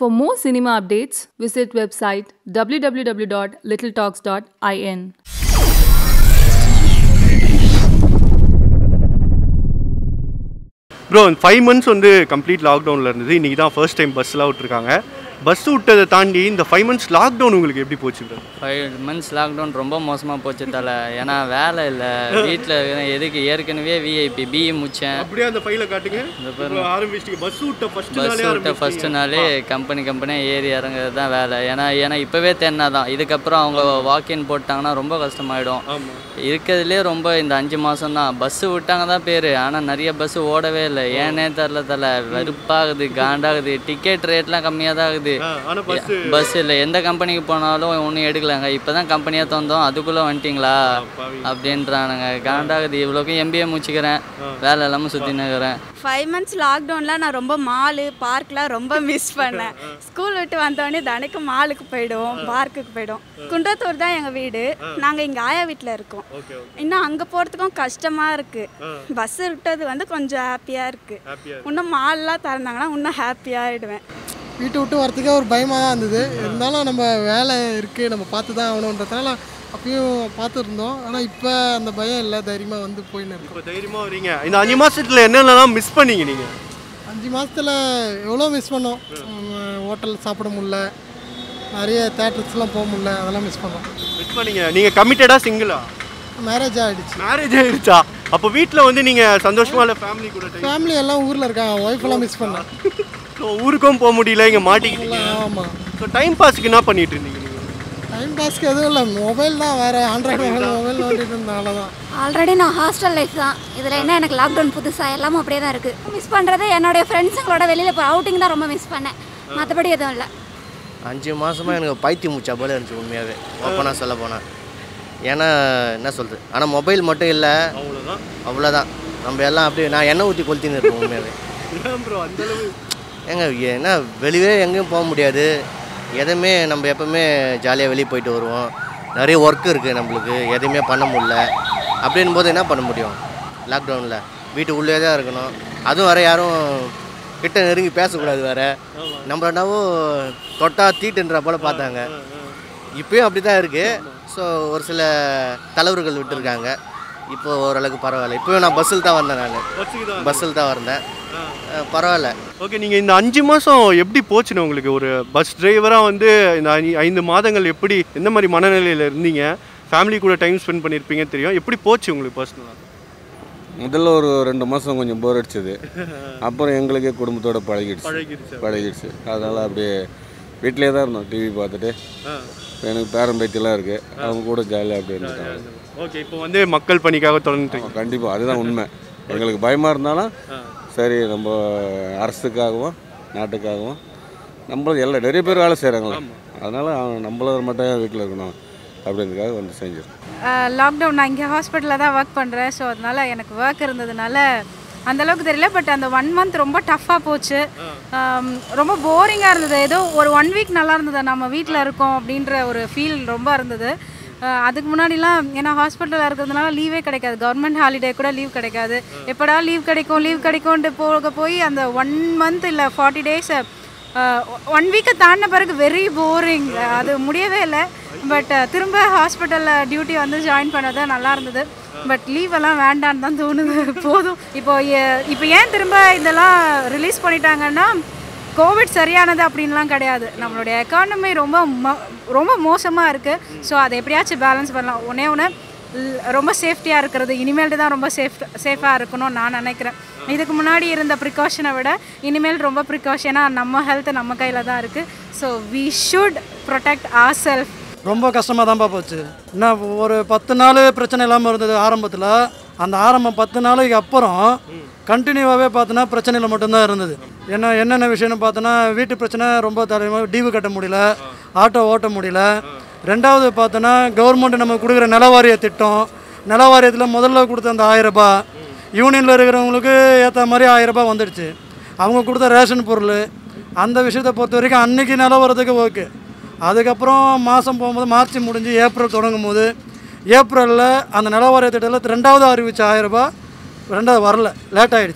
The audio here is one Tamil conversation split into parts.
For more cinema updates, visit website www.littletalks.in. Bro five months வந்து கம்ப்ளீட் லாக்டவுனில் இருந்தது இன்றைக்கி தான் ஃபர்ஸ்ட் டைம் பஸ்ஸெலாம் விட்ருக்காங்க பஸ் விட்டதை தாண்டி இந்த ஃபைவ் மந்த்ஸ் லாக்டவுன் உங்களுக்கு எப்படி போச்சு bro? ஃபைவ் மந்த்ஸ் லாக்டவுன் ரொம்ப மோசமாக போச்சு தலை ஏன்னா வேலை இல்லை வீட்டில் எதுக்கு ஏற்கனவே விஐபி பிஇ முடித்தேன் அப்படியே அந்த ஃபைலை காட்டுங்க இந்த பாருங்க. ஆரம்பிச்சிட்டீங்க பஸ் விட்ட ஃபர்ஸ்ட் பஸ் நாளே விட்ட ஆரம்பிச்சிட்டீங்க ஃபஸ்ட்டு நாளே கம்பெனி கம்பெனியாக ஏறி இறங்குறது தான் வேலை ஏன்னா ஏன்னா இப்போவே தென்னா தான் இதுக்கப்புறம் அவங்க வாக்கின் போட்டாங்கன்னா ரொம்ப கஷ்டமாயிடும் ஆமாம் இருக்கிறதுலே ரொம்ப இந்த அஞ்சு மாதம் தான் பஸ்ஸு விட்டாங்க தான் பேர் ஆனால் நிறைய பஸ்ஸு ஓடவே இல்லை ஏன்னே தெரில தலை வெறுப்பாகுது காண்டாகுது டிக்கெட் ரேட்லாம் கம்மியாக தான் ஆகுது ஆனால் பஸ் பஸ் இல்லை எந்த கம்பெனிக்கு போனாலும் ஒன்றும் எடுக்கலாங்க இப்போ தான் கம்பெனியாக தந்தோம் அதுக்குள்ளே வந்துட்டிங்களா அப்படின்றானுங்க காண்டாகுது இவ்வளோக்கும் எம்பிஏ முடிச்சுக்கிறேன் வேலை இல்லாமல் சுற்றின்னு இருக்கிறேன் ஃபைவ் மந்த்ஸ் லாக்டவுனில் நான் ரொம்ப மாலு பார்க்லாம் ரொம்ப மிஸ் பண்ணேன் ஸ்கூல் விட்டு வந்தோடனே தினைக்கும் மாலுக்கு போயிடுவோம் பார்க்குக்கு போயிடுவோம் குன்றத்தூர் தான் எங்கள் வீடு நாங்கள் இங்கே ஆயா வீட்டில் இருக்கோம் ஓகே இன்னும் அங்கே போகிறதுக்கும் கஷ்டமாக இருக்குது பஸ் விட்டது வந்து கொஞ்சம் ஹாப்பியாக இருக்குது ஹாப்பியாக இன்னும் மால்லாம் திறந்தாங்கன்னா இன்னும் ஹாப்பியாக ஆகிடுவேன் வீட்டை விட்டு வரத்துக்கே ஒரு பயமாக தான் இருந்தது இருந்தாலும் நம்ம வேலை இருக்குது நம்ம பார்த்து தான் ஆகணுன்றதுனால அப்பயும் பார்த்துருந்தோம் ஆனால் இப்போ அந்த பயம் இல்லை தைரியமாக வந்து போயின்னு இருக்கோம் இப்போ தைரியமாக வரீங்க இந்த அஞ்சு மாதத்தில் என்னென்னலாம் மிஸ் பண்ணீங்க நீங்கள் அஞ்சு மாதத்தில் எவ்வளோ மிஸ் பண்ணோம் ஹோட்டல் சாப்பிட முடியல நிறைய தேட்டர்ஸ்லாம் போக முடியல அதெல்லாம் மிஸ் பண்ணோம் மிஸ் பண்ணீங்க நீங்கள் கமிட்டடாக சிங்கிளா மேரேஜ் ஆகிடுச்சு மேரேஜ் ஆயிருச்சா அப்போ வீட்டில் வந்து நீங்கள் சந்தோஷமா இல்லை ஃபேமிலி கூட டைம் ஃபேமிலி எல்லாம் ஊரில் இருக்காங்க ஒய்ஃபெல்லாம் மிஸ் பண்ணேன் ஸோ ஊருக்கும் போக முடியல இங்கே மாட்டிக்கிட்டீங்க ஆமாம் ஸோ டைம் பாஸ்க்கு என்ன பண்ணிட்டு இருந்தீங்க நீங்கள் டைம் பாஸ்க்கு எதுவும் இல்லை மொபைல் தான் வேறு ஆண்ட்ராய்டு மொபைல் மொபைல் நோண்டிட்டு இருந்தனால தான் ஆல்ரெடி நான் ஹாஸ்டல் லைஃப் தான் இதில் என்ன எனக்கு லாக்டவுன் புதுசாக எல்லாமே அப்படியே தான் இருக்குது மிஸ் பண்ணுறது என்னுடைய ஃப்ரெண்ட்ஸுங்களோட வெளியில் இப்போ அவுட்டிங் தான் ரொம்ப மிஸ் பண்ணேன் மற்றபடி எதுவும் இல்லை அஞ்சு மாதமாக எனக்கு பைத்தியம் முடிச்சா போல இருந்துச்சு உண்மையாகவே ஓப்பனாக சொல்ல போனால் ஏன்னா என்ன சொல்கிறது ஆனால் மொபைல் மட்டும் இல்லை அவ்வளோதான் அவ்வளோதான் நம்ம எல்லாம் அப்படியே நான் எண்ணெய் ஊற்றி கொளுத்தின்னு இருப்போம் உண்மையாகவே ப்ரோ அந்த அளவு ஏங்க என்ன வெளியே எங்கேயும் போக முடியாது எதுவுமே நம்ம எப்பவுமே ஜாலியாக வெளியே போயிட்டு வருவோம் நிறைய ஒர்க் இருக்குது நம்மளுக்கு எதுவுமே பண்ண முடியல அப்படின் போது என்ன பண்ண முடியும் லாக்டவுனில் வீட்டுக்குள்ளே தான் இருக்கணும் அதுவும் வேறு யாரும் கிட்ட நெருங்கி பேசக்கூடாது வேறு நம்ம என்னவோ தொட்டா தீட்டுன்ற போல் பார்த்தாங்க இப்பயும் அப்படி தான் இருக்குது ஸோ ஒரு சில தலைவர்கள் விட்டுருக்காங்க இப்போ ஓரளவுக்கு பரவாயில்ல இப்போயும் நான் பஸ்ஸில் தான் வந்தேன் நான் பஸ்ஸுக்கு தான் பஸ்ஸில் தான் வந்தேன் அஹ் பரவாயில்ல ஓகே நீங்கள் இந்த அஞ்சு மாதம் எப்படி போச்சுன்னு உங்களுக்கு ஒரு பஸ் டிரைவராக வந்து இந்த ஐ- ஐந்து மாதங்கள் எப்படி எந்த மாதிரி மனநிலையில் இருந்தீங்க ஃபேமிலி கூட டைம் ஸ்பெண்ட் பண்ணியிருப்பீங்கன்னு தெரியும் எப்படி போச்சு உங்களுக்கு பர்சனலாக முதல்ல ஒரு ரெண்டு மாதம் கொஞ்சம் போர் அடிச்சது அப்புறம் எங்களுக்கே குடும்பத்தோட பழகிடுச்சு பழகிடுச்சு பழகிடுச்சு அதனால் அப்படியே வீட்டிலே தான் இருந்தோம் டிவி பார்த்துட்டு இப்ப எனக்கு பேரன் பேத்திலாம் இருக்குது அவங்க கூட ஜாலியாக அப்படியே இருந்துட்டாங்க ஓகே இப்போ வந்து மக்கள் பணிக்காக தொடர்ந்துட்டீங்க கண்டிப்பாக அதுதான் உண்மை எங்களுக்கு பயமாக இருந்தாலும் சரி நம்ம அரசுக்காகவும் நாட்டுக்காகவும் நம்மளும் எல்லாம் நிறைய பேர் வேலை செய்கிறாங்களே அதனால் நம்மளும் மட்டும் வீட்டில் இருக்கணும் அப்படின்றதுக்காக வந்து செஞ்சிருக்கோம் லாக்டவுன் நான் இங்கே ஹாஸ்பிட்டலில் தான் ஒர்க் பண்ணுறேன் ஸோ அதனால் எனக்கு ஒர்க் இருந்ததுனால அந்த அளவுக்கு தெரியல பட் அந்த ஒன் மந்த் ரொம்ப டஃப்பாக போச்சு ஆம், ரொம்ப போரிங்காக இருந்தது ஏதோ ஒரு ஒன் வீக் நல்லா இருந்தது நம்ம வீட்டில் இருக்கோம் அப்படின்ற ஒரு ஃபீல் ரொம்ப இருந்தது அஹ், அதுக்கு முன்னாடிலாம் ஏன்னா ஹாஸ்பிட்டலில் இருக்கிறதுனால லீவே கிடைக்காது கவர்மெண்ட் ஹாலிடே கூட லீவ் கிடைக்காது எப்படா லீவ் கிடைக்கும் லீவ் கிடைக்கும்ன்ட்டு போக போய் அந்த ஒன் மந்த் இல்லை ஃபார்ட்டி டேஸ் ஒன் வீக்கை தாண்டின பிறகு வெரி போரிங் அது முடியவே இல்லை பட் திரும்ப ஹாஸ்பிட்டலில் டியூட்டி வந்து ஜாயின் பண்ணது நல்லா இருந்தது பட் லீவ் எல்லாம் வேண்டான்னு தான் தோணுது போதும் இப்போ எ- இப்போ ஏன் திரும்ப இதெல்லாம் ரிலீஸ் பண்ணிட்டாங்கன்னா கோவிட் சரியானது அப்படின்லாம் கிடையாது நம்மளுடைய எக்கானமி ரொம்ப ம- ரொம்ப மோசமாக இருக்குது ஸோ அதை எப்படியாச்சும் பேலன்ஸ் பண்ணலாம் ஒன்றே ஒன்று ரொம்ப சேஃப்டியாக இருக்கிறது இனிமேல்ட்டு தான் ரொம்ப சேஃப் சேஃபாக இருக்கணும்னு நான் நினைக்கிறேன் இதுக்கு முன்னாடி இருந்த ப்ரிகாஷனை விட இனிமேல் ரொம்ப ப்ரிகாஷனாக நம்ம ஹெல்த் நம்ம கையில் தான் இருக்குது so we should protect our self ரொம்ப கஷ்டமாக தான்ப்பா போச்சு என்ன ஒரு பத்து நாள் பிரச்சனை இல்லாமல் இருந்தது ஆரம்பத்தில் அந்த ஆரம்பம் பத்து நாளைக்கு அப்புறம் கண்டினியூவாகவே பார்த்தோன்னா பிரச்சனையில் மட்டும்தான் இருந்தது என்ன என்னென்ன விஷயம்னு பார்த்தோன்னா வீட்டு பிரச்சனை ரொம்ப தலைமை டீவு கட்ட முடியல ஆட்டோ ஓட்ட முடியல ரெண்டாவது பார்த்தோன்னா கவர்மெண்ட் நமக்கு கொடுக்குற நிலவாரிய திட்டம் நிலவாரியத்தில் முதல்ல கொடுத்த அந்த ஆயிரம் ரூபாய் யூனியனில் இருக்கிறவங்களுக்கு ஏற்ற மாதிரி ஆயிரம் ரூபாய் வந்துடுச்சு அவங்க கொடுத்த ரேஷன் பொருள் அந்த விஷயத்தை பொறுத்த வரைக்கும் அன்றைக்கி நிலவரத்துக்கு ஓகே அதுக்கப்புறம் மாதம் போகும்போது மார்ச் முடிஞ்சு ஏப்ரல் தொடங்கும் போது ஏப்ரலில் அந்த நிலவாரிய திட்டத்தில் ரெண்டாவது அறிவிச்ச ஆயிரம் ரூபாய் ரெண்டாவது வரல லேட் ஆகிடுச்சு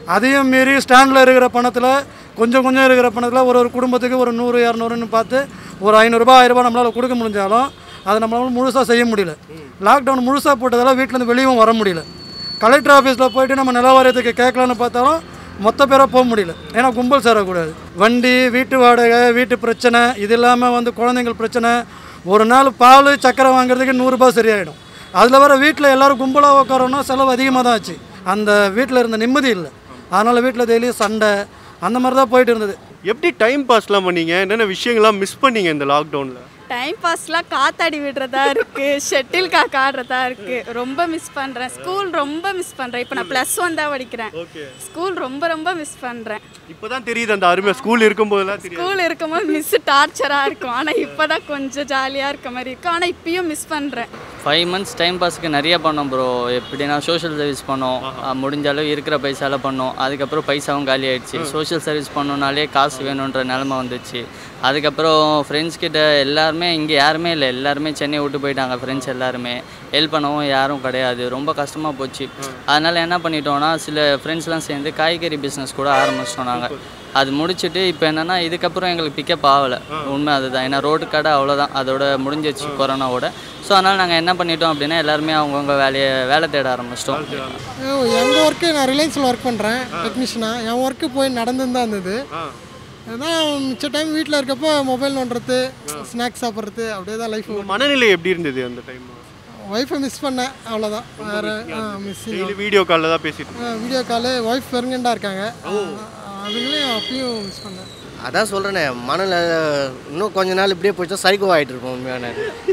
அதையும் மீறி ஸ்டாண்டில் இருக்கிற பணத்தில் கொஞ்சம் கொஞ்சம் இருக்கிற பணத்தில் ஒரு ஒரு குடும்பத்துக்கு ஒரு நூறு இரநூறுன்னு பார்த்து ஒரு ஐநூறுரூபா ஆயிரரூபா நம்மளால் கொடுக்க முடிஞ்சாலும் அதை நம்மளால முழுசாக செய்ய முடியல லாக்டவுன் முழுசாக போட்டதால் வீட்டிலேருந்து வெளியும் வர முடியல கலெக்டர் ஆஃபீஸில் போயிட்டு நம்ம நிலவாரியத்துக்கு கேட்கலான்னு பார்த்தாலும் மொத்த பேராக போக முடியல ஏன்னா கும்பல் சேரக்கூடாது வண்டி வீட்டு வாடகை வீட்டு பிரச்சனை இது இல்லாமல் வந்து குழந்தைங்கள் பிரச்சனை ஒரு நாள் பால் சக்கரை வாங்குறதுக்கு நூறுரூபா சரியாயிடும் அதில் வர வீட்டில் எல்லோரும் கும்பலாக உட்காரோன்னா செலவு அதிகமாக தான் ஆச்சு அந்த வீட்டில் இருந்த நிம்மதி இல்லை அதனால் வீட்டில் டெய்லியும் சண்டை அந்த மாதிரி தான் போயிட்டு இருந்தது எப்படி டைம் பாஸ்லாம் பண்ணீங்க என்னென்ன விஷயங்கள்லாம் மிஸ் பண்ணீங்க இந்த லாக்டவுனில் டைம் பாஸ்லாம் காத்தாடி விடுறதா இருக்கு ஷட்டில் காக் ஆடுறதா இருக்கு ரொம்ப மிஸ் பண்றேன் ஸ்கூல் ரொம்ப மிஸ் பண்றேன் இப்போ நான் ப்ளஸ் ஒன் தான் படிக்கிறேன் ஸ்கூல் ரொம்ப ரொம்ப மிஸ் பண்றேன் இப்போதான் தெரியுது அந்த அருமை ஸ்கூல் இருக்கும்போதெல்லாம் தெரியும் ஸ்கூல் இருக்கும்போது மிஸ் டார்ச்சரா இருக்கும் ஆனா இப்போதான் கொஞ்சம் ஜாலியா இருக்க மாதிரி இருக்கும் ஆனா இப்பயும் மிஸ் பண்றேன் ஃபைவ் மந்த்ஸ் டைம் பாஸ்க்கு நிறைய பண்ணோம் ப்ரோ எப்படின்னா சோஷியல் சர்வீஸ் பண்ணோம் அஹ் முடிஞ்ச அளவு இருக்கிற பைசால பண்ணோம் அதுக்கப்புறம் பைசாவும் காலி ஆயிடுச்சு சோஷியல் சர்வீஸ் பண்ணோனாலே காசு வேணுன்ற நிலமை வந்துச்சு அதுக்கப்புறம் ஃப்ரெண்ட்ஸ் கிட்ட எல்லாருமே இங்கே யாருமே இல்லை எல்லாருமே சென்னை விட்டு போயிட்டாங்க ஃப்ரெண்ட்ஸ் எல்லாருமே ஹெல்ப் பண்ணவும் யாரும் கிடையாது ரொம்ப கஷ்டமாக போச்சு அதனால் என்ன பண்ணிட்டோம்னா சில ஃப்ரெண்ட்ஸ்லாம் சேர்ந்து காய்கறி பிஸ்னஸ் கூட ஆரம்பிச்சிட்டோம் நாங்கள் அது முடிச்சுட்டு இப்போ என்னென்னா இதுக்கப்புறம் எங்களுக்கு பிக்கப் ஆகலை உண்மை அதுதான் ஏன்னா ரோடு கடை அவ்வளோதான் அதோட முடிஞ்சிச்சு கொரோனாவோட ஸோ அதனால் நாங்கள் என்ன பண்ணிட்டோம் அப்படின்னா எல்லாருமே அவங்கவுங்க வேலையை வேலை தேட ஆரம்பிச்சிட்டோம் எங்கள் ஒர்க்கு நான் ரிலையன்ஸில் ஒர்க் பண்ணுறேன் டெக்னீஷியனாக என் ஒர்க்கு போய் நடந்துன்னு தான் இருந்தது அதான் மிச்ச டைம் வீட்டில் இருக்கப்போ மொபைல் நோண்டுறது ஸ்நாக்ஸ் சாப்பிட்றது அப்படியே தான் லைஃப் மனநிலை எப்படி இருந்தது அந்த டைம் ஒய்ஃபை மிஸ் பண்ணேன் அவ்வளோதான் வேறு மிஸ்ஸிங் டெய்லி வீடியோ காலில் தான் பேசிட்டு வீடியோ காலு ஒய்ஃப் பெருங்கண்டாக இருக்காங்க அதுங்களையும் அப்பயும் மிஸ் பண்ணேன் அதான் சொல்கிறேனே மனநிலை இன்னும் கொஞ்ச நாள் இப்படியே போயிடுச்சா சைக்கோ ஆகிட்டு இருப்போம் உண்மையான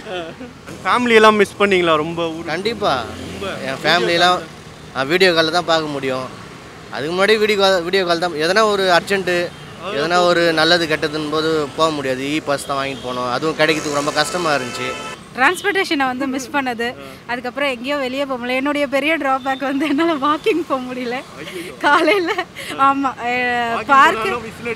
ஃபேமிலி எல்லாம் மிஸ் பண்ணீங்களா ரொம்ப ஊர் கண்டிப்பாக என் ஃபேமிலியெல்லாம் வீடியோ காலில் தான் பார்க்க முடியும் அதுக்கு முன்னாடி வீடியோ கால் வீடியோ கால் தான் எதனா ஒரு அர்ஜென்ட்டு எதனா ஒரு நல்லது கெட்டதுன்னு போது போக முடியாது இ பாஸ் தான் வாங்கிட்டு போனோம் அதுவும் கிடைக்கிறதுக்கு ரொம்ப கஷ்டமாக இருந்துச்சு டிரான்ஸ்போர்ட்டேஷனை வந்து மிஸ் பண்ணது அதுக்கப்புறம் எங்கேயோ வெளியே போக முடியல என்னுடைய பெரிய ட்ராபேக் வந்து என்னால் வாக்கிங் போக முடியல காலையில் ஆமாம் பார்க்கு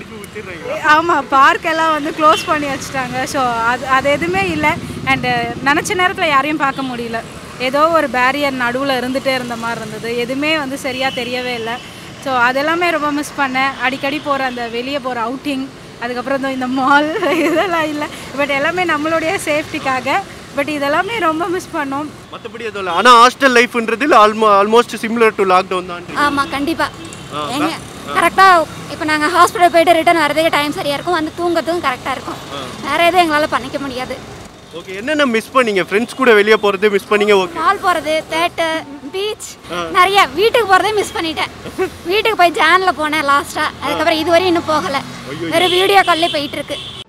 ஆமாம் பார்க் எல்லாம் வந்து க்ளோஸ் பண்ணி வச்சுட்டாங்க ஸோ அது அது எதுவுமே இல்லை அண்டு நினச்ச நேரத்தில் யாரையும் பார்க்க முடியல ஏதோ ஒரு பேரியர் நடுவில் இருந்துகிட்டே இருந்த மாதிரி இருந்தது எதுவுமே வந்து சரியாக தெரியவே இல்லை ஸோ அதெல்லாமே ரொம்ப மிஸ் பண்ணேன் அடிக்கடி போகிற அந்த வெளியே போகிற அவுட்டிங் அதுக்கப்புறம் இந்த- இந்த மால் இதெல்லாம் இல்லை பட் எல்லாமே நம்மளுடைய சேஃப்டிக்காக பட் இதெல்லாமே ரொம்ப மிஸ் பண்ணோம் மற்றபடி எதுவும் இல்லை ஆனால் ஹாஸ்டல் லைஃப்ன்றது almo almost similar to lockdown தான் ஆமாம் கண்டிப்பாக எங்க கரெக்டாக இப்போ நாங்கள் ஹாஸ்பிட்டல் போயிட்டு ரிட்டர்ன் வரதுக்கு டைம் சரியாக இருக்கும் வந்து தூங்குறதுக்கும் கரெக்டாக இருக்கும் வேறு எதுவும் எங்களால் பண்ணிக்க முடியாது ஓகே என்னென்ன மிஸ் பண்ணீங்க ஃப்ரெண்ட்ஸ் கூட வெளியே போகிறது மிஸ் பண்ணீங்க ஓகே மால் போகிறது தேட்டர் பீச் நிறைய வீட்டுக்கு போகிறதே மிஸ் பண்ணிட்டேன் வீட்டுக்கு போய் ஜானில் போனேன் லாஸ்ட்டாக அதுக்கப்புறம் இதுவரையும் இன்னும் போகலை வெறும் வீடியோ கால்லே போயிட்டு இருக்கு